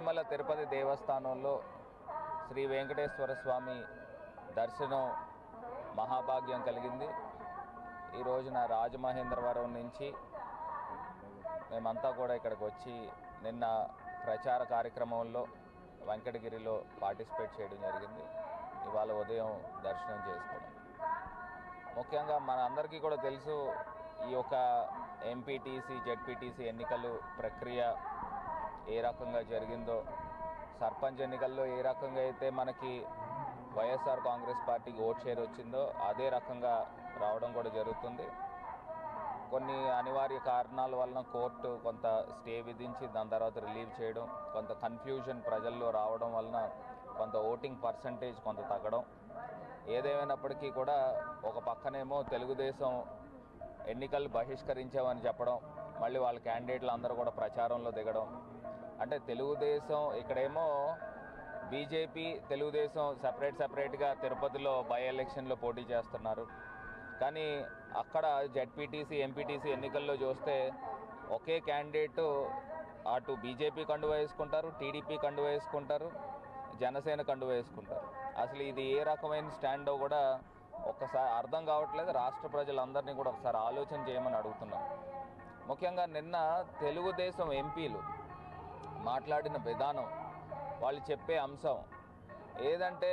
తిరుమల తిరుపతి దేవస్థానంలో శ్రీ వెంకటేశ్వర స్వామి దర్శనం మహాభాగ్యం కలిగింది ఈ రోజున రాజమహేంద్రవరం నుంచి మేమంతా కూడా ఇక్కడికి వచ్చి నిన్న ప్రచార కార్యక్రమంలో వెంకటగిరిలో పార్టిసిపేట్ చేయడం జరిగింది ఇవాళ ఉదయం దర్శనం చేసుకున్నాం ముఖ్యంగా మన అందరికీ కూడా తెలుసు ఈ యొక్క ఎంపీటీసీ జెడ్పీటీసీ ఎన్నికలు ప్రక్రియ ఏ రకంగా జరిగిందో సర్పంచ్ ఎన్నికల్లో ఏ రకంగా అయితే మనకి వైఎస్ఆర్ కాంగ్రెస్ పార్టీకి ఓట్ షేర్ వచ్చిందో అదే రకంగా రావడం కూడా జరుగుతుంది కొన్ని అనివార్య కారణాల వలన కోర్టు కొంత స్టే విధించి దాని తర్వాత రిలీవ్ చేయడం కొంత కన్ఫ్యూజన్ ప్రజల్లో రావడం వలన కొంత ఓటింగ్ పర్సంటేజ్ కొంత తగ్గడం ఏదేమైనప్పటికీ కూడా ఒక పక్కనేమో తెలుగుదేశం ఎన్నికలు బహిష్కరించామని చెప్పడం మళ్ళీ వాళ్ళ క్యాండిడేట్లు అందరూ కూడా ప్రచారంలో దిగడం అంటే తెలుగుదేశం ఇక్కడేమో బీజేపీ తెలుగుదేశం సపరేట్ సపరేట్గా తిరుపతిలో బై ఎలక్షన్లో పోటీ చేస్తున్నారు కానీ అక్కడ జెడ్పీటీసీ ఎంపీటీసీ ఎన్నికల్లో చూస్తే ఒకే క్యాండిడేట్ అటు బీజేపీ కండువ వేసుకుంటారు టీడీపీ కండువ వేసుకుంటారు జనసేన కండువ వేసుకుంటారు అసలు ఇది ఏ రకమైన స్టాండో కూడా ఒక్కసారి అర్థం కావట్లేదు రాష్ట్ర ప్రజలందరినీ కూడా ఒకసారి ఆలోచన చేయమని అడుగుతున్నాం ముఖ్యంగా నిన్న తెలుగుదేశం ఎంపీలు మాట్లాడిన విధానం వాళ్ళు చెప్పే అంశం ఏదంటే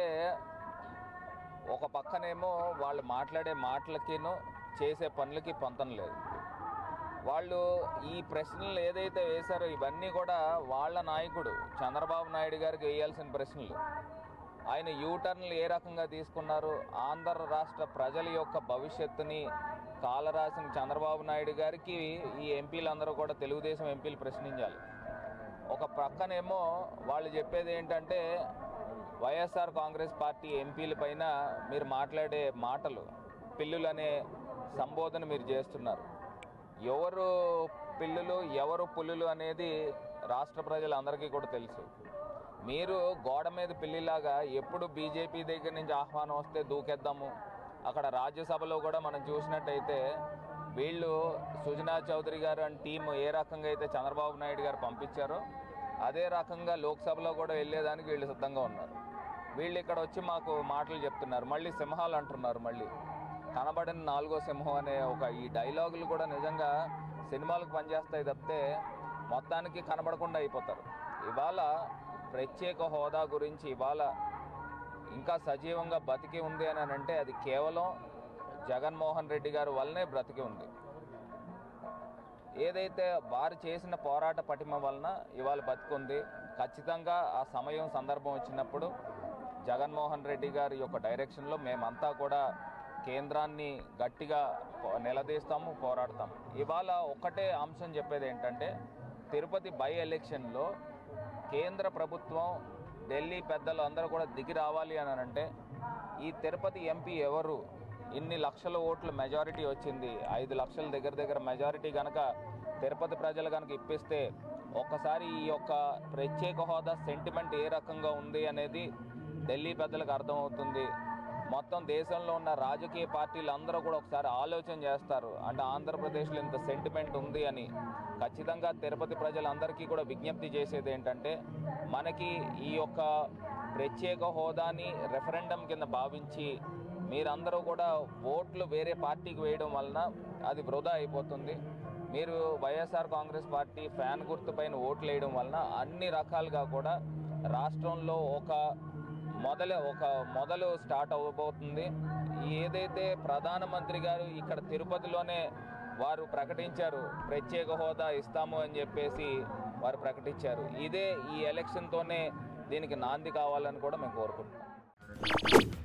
ఒక పక్కనేమో వాళ్ళు మాట్లాడే మాటలకిను చేసే పనులకి పొంతం లేదు వాళ్ళు ఈ ప్రశ్నలు ఏదైతే వేశారో ఇవన్నీ కూడా వాళ్ళ నాయకుడు చంద్రబాబు నాయుడు గారికి వేయాల్సిన ప్రశ్నలు ఆయన యూటర్న్లు ఏ రకంగా తీసుకున్నారు ఆంధ్ర రాష్ట్ర ప్రజల యొక్క భవిష్యత్తుని కాలరాసిన చంద్రబాబు నాయుడు గారికి ఈ ఎంపీలందరూ కూడా తెలుగుదేశం ఎంపీలు ప్రశ్నించాలి ఒక పక్కనేమో వాళ్ళు చెప్పేది ఏంటంటే వైఎస్ఆర్ కాంగ్రెస్ పార్టీ ఎంపీల పైన మీరు మాట్లాడే మాటలు పిల్లులు అనే సంబోధన మీరు చేస్తున్నారు ఎవరు పిల్లులు ఎవరు పుల్లులు అనేది రాష్ట్ర ప్రజలందరికీ కూడా తెలుసు మీరు గోడ మీద పిల్లిలాగా ఎప్పుడు బీజేపీ దగ్గర నుంచి ఆహ్వానం వస్తే దూకేద్దాము అక్కడ రాజ్యసభలో కూడా మనం చూసినట్టయితే వీళ్ళు సుజనా చౌదరి గారు అండ్ టీం ఏ రకంగా అయితే చంద్రబాబు నాయుడు గారు పంపించారో అదే రకంగా లోక్సభలో కూడా వెళ్ళేదానికి వీళ్ళు సిద్ధంగా ఉన్నారు వీళ్ళు ఇక్కడ వచ్చి మాకు మాటలు చెప్తున్నారు మళ్ళీ సింహాలు అంటున్నారు మళ్ళీ కనబడిన నాలుగో సింహం అనే ఒక ఈ డైలాగులు కూడా నిజంగా సినిమాలకు పనిచేస్తాయి తప్పితే మొత్తానికి కనబడకుండా అయిపోతారు ఇవాళ ప్రత్యేక హోదా గురించి ఇవాళ ఇంకా సజీవంగా బతికి ఉంది అని అంటే అది కేవలం జగన్మోహన్ రెడ్డి గారి వల్లనే బ్రతికి ఉంది ఏదైతే వారు చేసిన పోరాట పటిమ వలన ఇవాళ బతికుంది ఖచ్చితంగా ఆ సమయం సందర్భం వచ్చినప్పుడు జగన్మోహన్ రెడ్డి గారి యొక్క డైరెక్షన్లో మేమంతా కూడా కేంద్రాన్ని గట్టిగా పో- నిలదీస్తాము పోరాడతాము ఇవాళ ఒక్కటే అంశం చెప్పేది ఏంటంటే తిరుపతి బై ఎలక్షన్లో కేంద్ర ప్రభుత్వం ఢిల్లీ పెద్దలు అందరూ కూడా దిగి రావాలి అని అంటే ఈ తిరుపతి ఎంపీ ఎవరు ఇన్ని లక్షల ఓట్ల మెజారిటీ వచ్చింది ఐదు లక్షల దగ్గర దగ్గర మెజారిటీ కనుక తిరుపతి ప్రజలు కనుక ఇప్పిస్తే ఒక్కసారి ఈ యొక్క ప్రత్యేక హోదా సెంటిమెంట్ ఏ రకంగా ఉంది అనేది ఢిల్లీ పెద్దలకు అర్థమవుతుంది మొత్తం దేశంలో ఉన్న రాజకీయ పార్టీలు అందరూ కూడా ఒకసారి ఆలోచన చేస్తారు అంటే ఆంధ్రప్రదేశ్లో ఇంత సెంటిమెంట్ ఉంది అని ఖచ్చితంగా తిరుపతి ప్రజలందరికీ కూడా విజ్ఞప్తి చేసేది ఏంటంటే మనకి ఈ యొక్క ప్రత్యేక హోదాని రెఫరెండం కింద భావించి మీరందరూ కూడా ఓట్లు వేరే పార్టీకి వేయడం వలన అది వృధా అయిపోతుంది మీరు వైఎస్ఆర్ కాంగ్రెస్ పార్టీ ఫ్యాన్ గుర్తుపైన ఓట్లు వేయడం వలన అన్ని రకాలుగా కూడా రాష్ట్రంలో ఒక మొదలు ఒక మొదలు స్టార్ట్ అవ్వబోతుంది ఏదైతే ప్రధానమంత్రి గారు ఇక్కడ తిరుపతిలోనే వారు ప్రకటించారు ప్రత్యేక హోదా ఇస్తాము అని చెప్పేసి వారు ప్రకటించారు ఇదే ఈ ఎలక్షన్తోనే దీనికి నాంది కావాలని కూడా మేము కోరుకుంటున్నాం